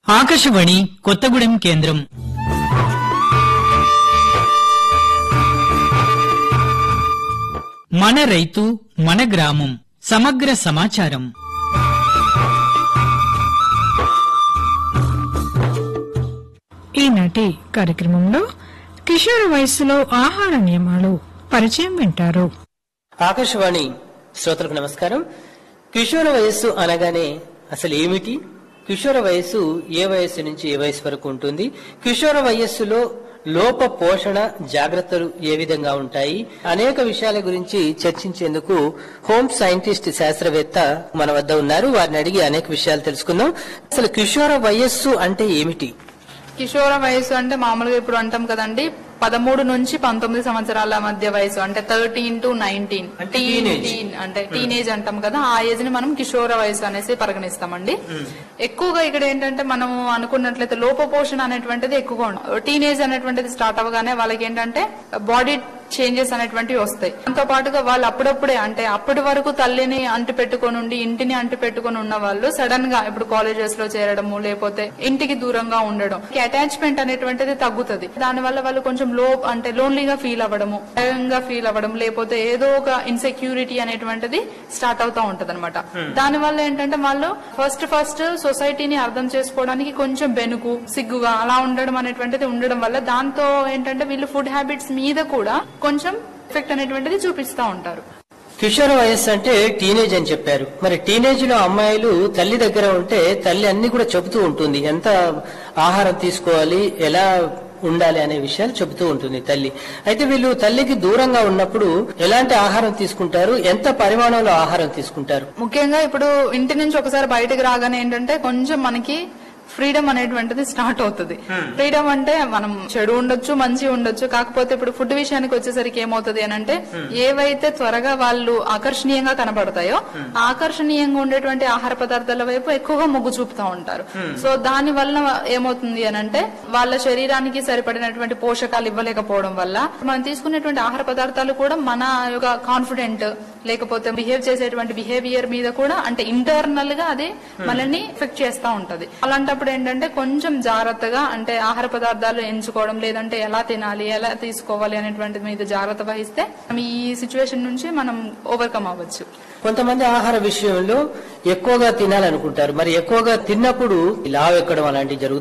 ఆకాశవాణి కొత్తగూడెం కేంద్రం మన రైతు మన గ్రామం సమగ్ర సమాచారం ఈనాటి కార్యక్రమంలో కిషోర వయస్సులో ఆహార నియమాలు పరిచయం వింటారు ఆకాశవాణి శ్రోతలకు నమస్కారం కిషోర వయస్సు అనగానే అసలు ఏమిటి కిషోర వయస్సు ఏ వయస్సు నుంచి ఏ వయస్సు వరకు ఉంటుంది కిషోర వయస్సులో లోప పోషణ జాగ్రత్తలు ఏ విధంగా ఉంటాయి అనేక విషయాల గురించి చర్చించేందుకు హోమ్ సైంటిస్ట్ శాస్త్రవేత్త మన వద్ద ఉన్నారు వారిని అడిగి అనేక విషయాలు తెలుసుకుందాం అసలు కిషోర వయస్సు అంటే ఏమిటి కిషోర వయసు అంటే మామూలుగా ఇప్పుడు అంటాం కదండి పదమూడు నుంచి పంతొమ్మిది సంవత్సరాల మధ్య వయసు అంటే థర్టీన్ టు నైన్టీన్ అంటే teenage. అంటే టీనేజ్ అంటాం కదా ఆ ఏజ్ ని మనం కిషోర వయసు అనేసి పరిగణిస్తామండి ఎక్కువగా ఇక్కడ ఏంటంటే మనం అనుకున్నట్లయితే లోపపోషణ అనేటువంటిది ఎక్కువగా ఉంటుంది టీనేజ్ అనేటువంటిది స్టార్ట్ అవ్వగానే వాళ్ళకి ఏంటంటే బాడీ చేంజెస్ అనేటువంటివి వస్తాయి దాంతో పాటుగా వాళ్ళు అప్పుడప్పుడే అంటే అప్పటి వరకు తల్లిని అంటి పెట్టుకొని ఉండి ఇంటిని అంటి పెట్టుకొని ఉన్న వాళ్ళు సడన్ గా ఇప్పుడు కాలేజెస్ లో చేరడము లేకపోతే ఇంటికి దూరంగా ఉండడం అటాచ్మెంట్ అనేటువంటిది తగ్గుతుంది దాని వల్ల వాళ్ళు కొంచెం లో అంటే లోన్లీగా ఫీల్ అవ్వడము భయంగా ఫీల్ అవ్వడం లేకపోతే ఏదో ఒక ఇన్సెక్యూరిటీ అనేటువంటిది స్టార్ట్ అవుతా ఉంటది అనమాట దాని వల్ల ఏంటంటే వాళ్ళు ఫస్ట్ ఫస్ట్ సొసైటీని అర్థం చేసుకోవడానికి కొంచెం బెనుకు సిగ్గుగా అలా ఉండడం అనేటువంటిది ఉండడం వల్ల దాంతో ఏంటంటే వీళ్ళు ఫుడ్ హ్యాబిట్స్ మీద కూడా కొంచెం ఎఫెక్ట్ అనేటువంటిది చూపిస్తా ఉంటారు కిషోర వయస్సు అంటే టీనేజ్ అని చెప్పారు మరి టీనేజ్ లో అమ్మాయిలు తల్లి దగ్గర ఉంటే తల్లి అన్ని కూడా చెబుతూ ఉంటుంది ఎంత ఆహారం తీసుకోవాలి ఎలా ఉండాలి అనే విషయాలు చెబుతూ ఉంటుంది తల్లి అయితే వీళ్ళు తల్లికి దూరంగా ఉన్నప్పుడు ఎలాంటి ఆహారం తీసుకుంటారు ఎంత పరిమాణంలో ఆహారం తీసుకుంటారు ముఖ్యంగా ఇప్పుడు ఇంటి నుంచి ఒకసారి బయటకు రాగానే ఏంటంటే కొంచెం మనకి ఫ్రీడమ్ అనేటువంటిది స్టార్ట్ అవుతుంది ఫ్రీడమ్ అంటే మనం చెడు ఉండొచ్చు మంచి ఉండొచ్చు కాకపోతే ఇప్పుడు ఫుడ్ విషయానికి వచ్చేసరికి ఏమవుతుంది అని అంటే ఏవైతే త్వరగా వాళ్ళు ఆకర్షణీయంగా కనబడతాయో ఆ ఆకర్షణీయంగా ఉండేటువంటి ఆహార పదార్థాల వైపు ఎక్కువగా మొగ్గు చూపుతా ఉంటారు సో దాని వల్ల ఏమవుతుంది అని అంటే వాళ్ళ శరీరానికి సరిపడినటువంటి పోషకాలు ఇవ్వలేకపోవడం వల్ల మనం తీసుకునేటువంటి ఆహార పదార్థాలు కూడా మన యొక్క కాన్ఫిడెంట్ లేకపోతే బిహేవ్ చేసేటువంటి బిహేవియర్ మీద కూడా అంటే ఇంటర్నల్ గా అది మనల్ని ఎఫెక్ట్ చేస్తా ఉంటది అలాంటప్పుడు ఏంటంటే కొంచెం జాగ్రత్తగా అంటే ఆహార పదార్థాలు ఎంచుకోవడం లేదంటే ఎలా తినాలి ఎలా తీసుకోవాలి అనేటువంటి మీద జాగ్రత్త వహిస్తే మనం ఈ సిచ్యువేషన్ నుంచి మనం ఓవర్కమ్ అవ్వచ్చు కొంతమంది ఆహార విషయంలో ఎక్కువగా తినాలనుకుంటారు మరి ఎక్కువగా తిన్నప్పుడు లావు ఎక్కడం అలాంటివి జరుగుతుంది